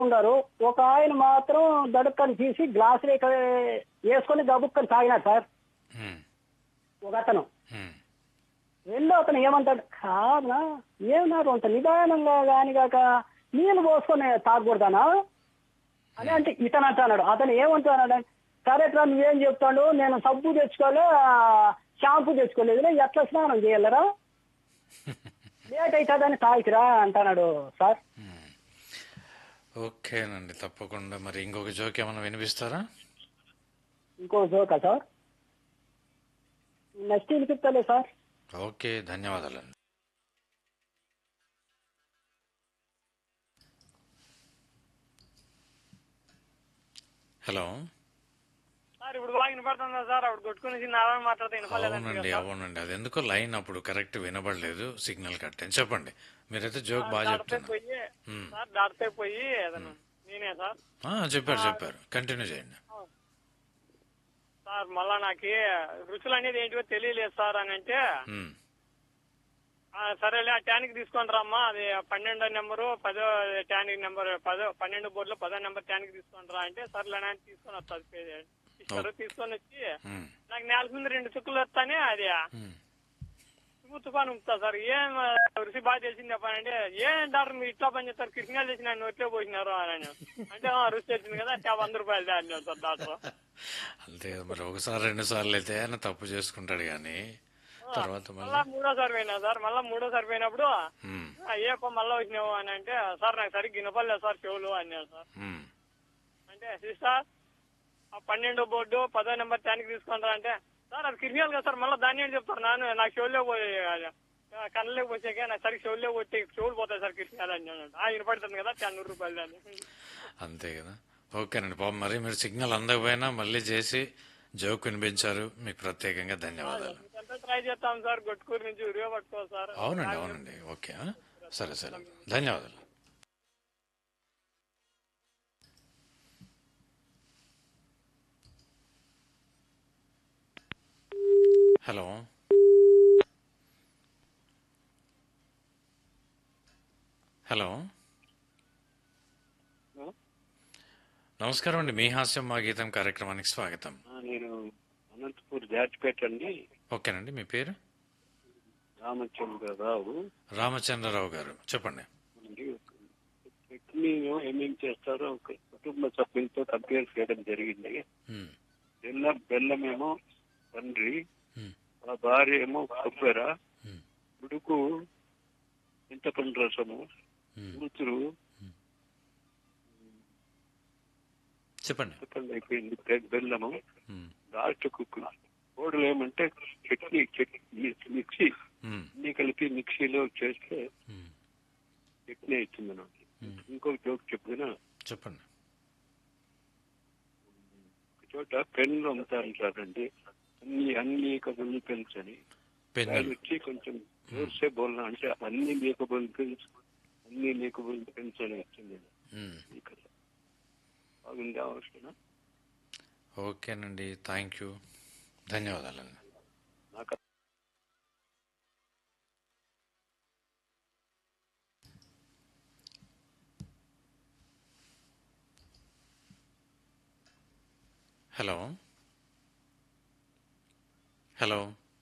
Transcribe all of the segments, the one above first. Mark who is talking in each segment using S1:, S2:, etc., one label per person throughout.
S1: ఉన్నారు ఒక ఆయన మాత్రం దడుక్కని తీసి గ్లాస్ రేఖ వేసుకొని గబుక్కని తాగినాడు సార్
S2: ఉమ్,
S1: ఒక అతను
S2: ఉమ్,
S1: రెండో అతను ఏమంటాడు కాదా ఏమన్నారు అంత నిదానంగా కాని కాక నీళ్ళు పోసుకొని తాగకూడదానా అని అంటే ఇతను అంటున్నాడు అతను ఏమంటున్నాడు సరే రా నువ్వేం చెప్తాడు నేను సబ్బు తెచ్చుకోలే షాంపూ తెచ్చుకోలేదు ఎట్లా స్నానం చేయాలరా లేట్ అవుతుందని తాగిరా అంటున్నాడు సార్
S2: ఉమ్. ఓకేనండి తప్పకుండా మరి ఇంకొక జోక్ ఏమైనా వినిపిస్తారా
S1: ఇంకో జోకా సార్ నెక్స్ట్ వినిపిస్తలే సార్
S2: ఓకే ధన్యవాదాలండి హలో
S3: సార్ ఇప్పుడు బాగా వినపడుతుందా సార్ అప్పుడు కొట్టుకుని నారాయణ మాట్లాడితే వినపడలేదండి
S2: అవునండి అవునండి అది ఎందుకో లైన్ అప్పుడు కరెక్ట్ వినబడలేదు సిగ్నల్ కట్ అని చెప్పండి మీరైతే జోక్ బాగా
S3: డాక్టర్
S2: చెప్తున్నారు
S3: పోయి
S2: ఉమ్.
S3: సార్ డాక్టర్ పోయి అతను నేనే సార్
S2: ఆ, చెప్పారు చెప్పారు కంటిన్యూ చేయండి
S3: సార్ మళ్ళా నాకు రుచులు అనేది ఏంటివో తెలియలేదు సార్ అని అంటే
S2: ఉమ్,
S3: ఆ, సరేలే ఆ ట్యానిక్ తీసుకొని రమ్మా అది పన్నెండో నెంబరు పదో ట్యానిక్ నెంబర్ పదో పన్నెండు బోర్డులో పదో నెంబర్ ట్యానిక్ తీసుకొని రా అంటే సర్లే అని తీసుకొని వస్తుంది ఇస్తారు తీసుకొని వచ్చి
S2: ఉమ్,
S3: నాకు నేల మీద రెండు చుక్కలు వస్తానే అది
S2: ఉమ్.
S3: తుఫాన్ ఉంపుతా సార్ ఏం ఆ, రుచి బాగా తెలిసింది చెప్పానంటే ఏం డాక్టర్ మీరు ఇట్లా పని చేస్తారు కిడ్నీలు చేసి నన్ను నోట్లో పోసినారు అని అన్నాడు. అంటే "ఆ, రుచి తెలిసింది కదా అంటే వంద రూపాయలు దా అన్నాడు సార్ డాక్టర్
S2: అంతే కదా మరి ఒకసారి రెండు సార్లు అయితే ఆయన తప్పు చేసుకుంటాడు కానీ తర్వాత మళ్ళీ
S3: మళ్ళా మూడోసారి పోయినా సార్ మళ్ళా మూడోసారి పోయినప్పుడు
S2: ఉమ్,
S3: "ఆ, ఏ పో మళ్ళా వచ్చినావు అని అంటే సార్ నాకు సరిగ్గా వినపడలేదు సార్ చెవులు అన్నాడు సార్
S2: ఉమ్,
S3: అంటే సిస్టర్ ఆ పన్నెండో బోర్డు పదో నెంబర్ ట్యానికి తీసుకుంటారా అంటే సార్ అది కిరియాలి కదా సార్ మళ్ళీ దాన్ని ఏం చెప్తారు నాన్న నాకు చెవులే పోయి కళ్ళలోకి వచ్చాక నాకు సరిగ్గా చెవులే కొట్టి చెవులు పోతాయి సార్ కిరియాలి అని అన్నాడు. ఆ వినపడుతుంది కదా టెన్ రూపాయలు దాన్ని
S2: అంతే కదా ఓకేనండి పాపం మరి మీరు సిగ్నల్ అందకపోయినా మళ్ళీ చేసి జోక్ వినిపించారు మీకు ప్రత్యేకంగా ధన్యవాదాలు
S3: ఎంత ట్రై చేస్తాం సార్ గొట్టుకూరు నుంచి ఉరిగా పట్టుకో సార్
S2: అవునండి అవునండి ఓకే ఆ? సరే సరే ధన్యవాదాలు హలో హలో నమస్కారం అండి మీ హాస్యం మా గీతం కార్యక్రమానికి స్వాగతం
S4: ఆ, నేను అనంతపూర్ జార్జిపేట అండి
S2: ఓకేనండి మీ పేరు
S4: రామచంద్రరావు
S2: రామచంద్రరావు గారు చెప్పండి
S4: అండి చట్నీ ఏమేం చేస్తారో ఒక కుటుంబ సభ్యులతో కంపేర్ చేయడం జరిగింది
S2: ఉమ్,
S4: బెల్లం బెల్లమేమో తండ్రి
S2: ఉమ్,
S4: ఆ భార్య ఏమో కొబ్బెర
S2: ఉమ్,
S4: ఉడుకు చింతపండు రసము
S2: ఉమ్.
S4: కూతురు
S2: చెప్పండి
S4: చింతపండు అయిపోయింది బె- బెల్లము
S2: ఉమ్,
S4: లాస్ట్ కుక్కు కోడలు ఏమంటే చట్నీ చట్నీ మిక్సీ
S2: ఉమ్,
S4: అన్ని కలిపి మిక్సీలో చేస్తే
S2: ఉమ్.
S4: చట్నీ అవుతుంది నాకు
S2: Hmm.
S4: ఇంకొక జోక్ చెప్పిన
S2: చెప్పండి
S4: ఒక చోట పెన్లు అమ్ముతారు సార్ అండి అన్ని అన్ని కబుర్లు పెన్స్ అని ఆయన
S2: పెన్నులు
S4: వచ్చి కొంచెం జోర్సే బోల్నా అంటే అన్ని లేకబుల్ పెన్స్ అన్ని లేకబుల్ పెన్స్ అని వచ్చింది
S2: ఉమ్,
S4: ఈ కథ బాగుంది అవసరం
S2: ఓకేనండి థ్యాంక్ యూ ధన్యవాదాలండి
S4: నాకు
S2: hello hello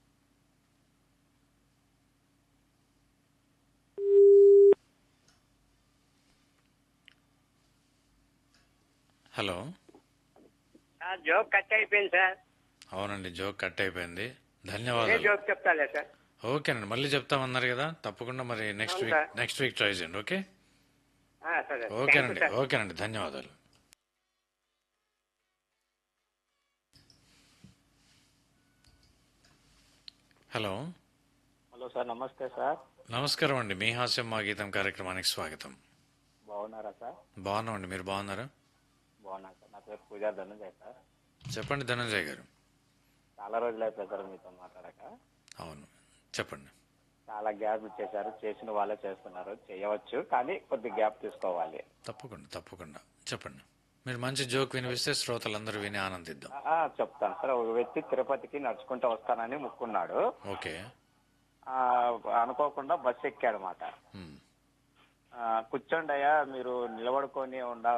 S2: hello
S5: joke cut అయిపోయింది సార్
S2: అవునండి జోక్ కట్ అయిపోయింది
S5: ఏ
S2: ధన్యవాదాలు
S5: జోక్ చెప్తాలే సార్
S2: ఓకేనండి మళ్ళీ చెప్తామన్నారు కదా తప్పకుండా మరి నెక్స్ట్
S5: అవును
S2: week
S5: sir.
S2: Next week try చేయండి ఓకే
S5: ఆ, సరే థాంక్యూ
S2: ఓకేనండి
S5: సార్.
S2: ఓకేనండి ధన్యవాదాలు హలో
S6: హలో సార్ నమస్తే సార్
S2: నమస్కారం అండి మీ హాస్యం మా గీతం కార్యక్రమానికి స్వాగతం
S6: బాగున్నారా సార్
S2: బాగున్నామండి మీరు బాగున్నారా
S6: బాగున్నా సార్ నా పేరు పూజార్ ధనుంజయ్ సార్
S2: చెప్పండి ధనంజయ్ గారు
S6: చాలా రోజులు అయిపోయింది సార్ మీతో మాట్లాడక
S2: అవును చెప్పండి
S6: చాలా గ్యాప్ ఇచ్చేసారు చేసిన వాళ్ళే చేస్తున్నారు చేయవచ్చు కానీ కొద్ది గ్యాప్ తీసుకోవాలి
S2: తప్పకుండా తప్పకుండా చెప్పండి మీరు మంచి జోక్ వినిపిస్తే శ్రోతలందరూ విని ఆనందిద్దాం
S6: ఆ, చెప్తాను సార్ ఒక వ్యక్తి తిరుపతికి నడుచుకుంటూ వస్తానని ముక్కున్నాడు
S2: ఓకే
S6: ఆ, అనుకోకుండా బస్సు ఎక్కాడు మాట
S2: ఉమ్,
S6: ఆ, కూర్చోండి అయ్యా మీరు నిలబడుకొని ఉండ